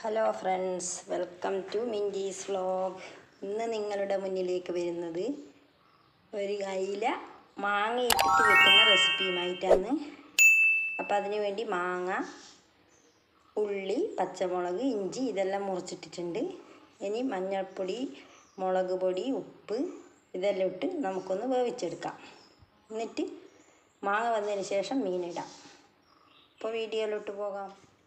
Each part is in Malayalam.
hello friends welcome to Minties vlog ഇന്ന് നിങ്ങളുടെ മുന്നിലേക്ക് വരുന്നത് ഒരു അയില മാങ്ങ ഇട്ടിട്ട് വെക്കുന്ന റെസിപ്പിയുമായിട്ടാണ് അപ്പോൾ അതിന് വേണ്ടി മാങ്ങ ഉള്ളി പച്ചമുളക് ഇഞ്ചി ഇതെല്ലാം മുറിച്ചിട്ടിട്ടുണ്ട് ഇനി മഞ്ഞൾപ്പൊടി മുളക് പൊടി ഉപ്പ് ഇതെല്ലാം ഇട്ട് നമുക്കൊന്ന് വേവിച്ചെടുക്കാം എന്നിട്ട് മാങ്ങ വന്നതിന് ശേഷം മീനിടാം അപ്പോൾ വീഡിയോയിലോട്ട് പോകാം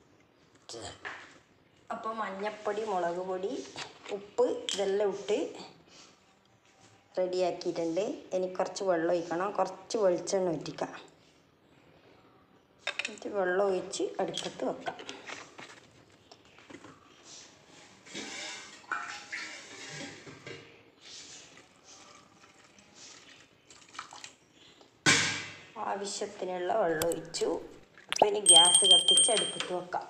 അപ്പോൾ മഞ്ഞൾപ്പൊടി മുളക് പൊടി ഉപ്പ് ഇതെല്ലാം ഇട്ട് റെഡിയാക്കിയിട്ടുണ്ട് ഇനി കുറച്ച് വെള്ളം ഒഴിക്കണം കുറച്ച് വെളിച്ചെണ്ണ ഒറ്റിക്കാം എന്നിട്ട് വെള്ളം ഒഴിച്ച് അടുപ്പത്ത് വെക്കാം ആവശ്യത്തിനുള്ള വെള്ളം ഒഴിച്ചു അപ്പോൾ ഇനി ഗ്യാസ് കത്തിച്ച് അടുപ്പത്ത് വെക്കാം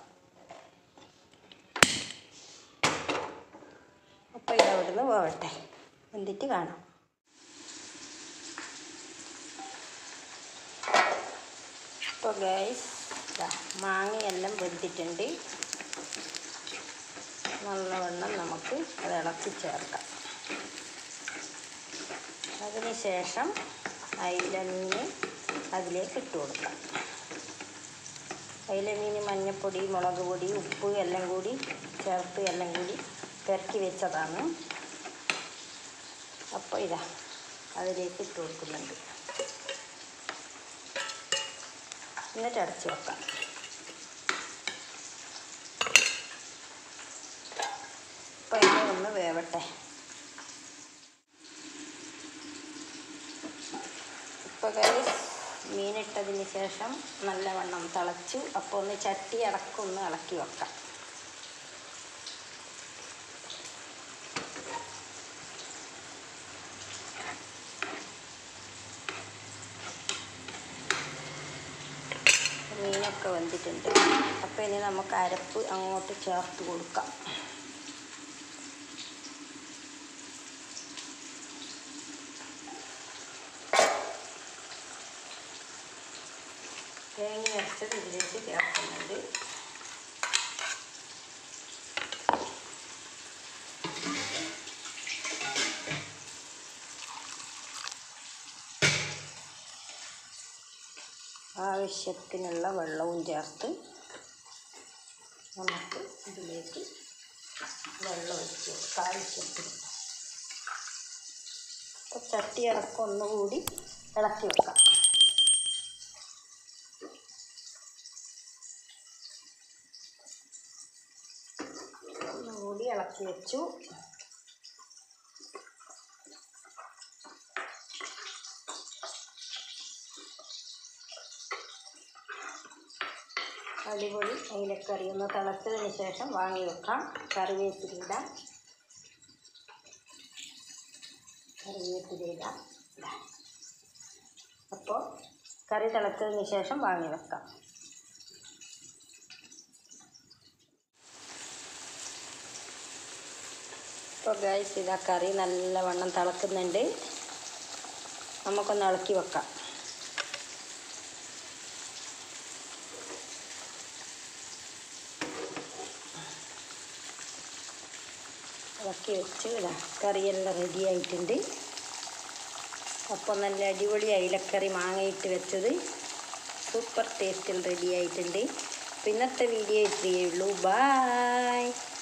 അപ്പോൾ ഇത് അവിടുന്ന് പോവട്ടെ എന്നിട്ട് കാണാം ഇപ്പോൾ ഗൈസ് മാങ്ങയെല്ലാം വെന്തിട്ടുണ്ട് നല്ലവണ്ണം നമുക്ക് അത് ഇളക്കി ചേർക്കാം അതിന് ശേഷം അയില മീൻ അതിലേക്ക് ഇട്ട് കൊടുക്കാം അയില മീൻ മഞ്ഞൾപ്പൊടി മുളക് പൊടി ഉപ്പ് എല്ലാം കൂടി ചേർത്ത് എല്ലാം കൂടി പെരക്കി വെച്ചതാണ് അപ്പോൾ ഇതാ അതിലേക്ക് ഇട്ട് കൊടുക്കുന്നുണ്ട് എന്നിട്ട് അടച്ച് വെക്കാം അപ്പോൾ ഇത് ഒന്ന് വേവട്ടെ ഇപ്പോൾ കൈസ് മീനിട്ടതിന് ശേഷം നല്ലവണ്ണം തിളച്ചു അപ്പോൾ ഒന്ന് ചട്ടി അടക്കം ഒന്ന് ഇളക്കി വെക്കാം മീനൊക്കെ വെന്തിട്ടുണ്ട് അപ്പോൾ ഇനി നമുക്ക് അരപ്പ് അങ്ങോട്ട് ചേർത്ത് കൊടുക്കാം തേങ്ങ അരച്ചത് ഇതിലേക്ക് ചേർക്കുന്നുണ്ട് ആവശ്യത്തിനുള്ള വെള്ളവും ചേർത്ത് നമുക്ക് ഇതിലേക്ക് വെള്ളം ഒഴിച്ച് കൊടുക്കാം ആവശ്യത്തിന് അപ്പോൾ ചട്ടി ഇറക്കം ഒന്നുകൂടി ഇളക്കി വെക്കാം ഒന്നുകൂടി ഇളക്കി വെച്ചു അടിപൊളി അയിലക്കറി ഒന്ന് തിളച്ചതിന് ശേഷം വാങ്ങി വെക്കാം കറിവേപ്പിലിടാം കറിവേപ്പിലിടാം അപ്പോൾ കറി തിളച്ചതിന് ശേഷം വാങ്ങി വെക്കാം ഇപ്പോൾ ഗൈസ് ഇതാ കറി നല്ലവണ്ണം തിളക്കുന്നുണ്ട് നമുക്കൊന്ന് ഇളക്കി വെക്കാം ഇളക്കി വെച്ച് ഇതാ കറിയെല്ലാം റെഡി ആയിട്ടുണ്ട് അപ്പോൾ നല്ല അടിപൊളി അയിലക്കറി മാങ്ങയിട്ട് വെച്ചത് സൂപ്പർ ടേസ്റ്റിൽ റെഡി ആയിട്ടുണ്ട് അപ്പോൾ ഇന്നത്തെ വീഡിയോ ഇത്രയേ ഉള്ളൂ ബായ്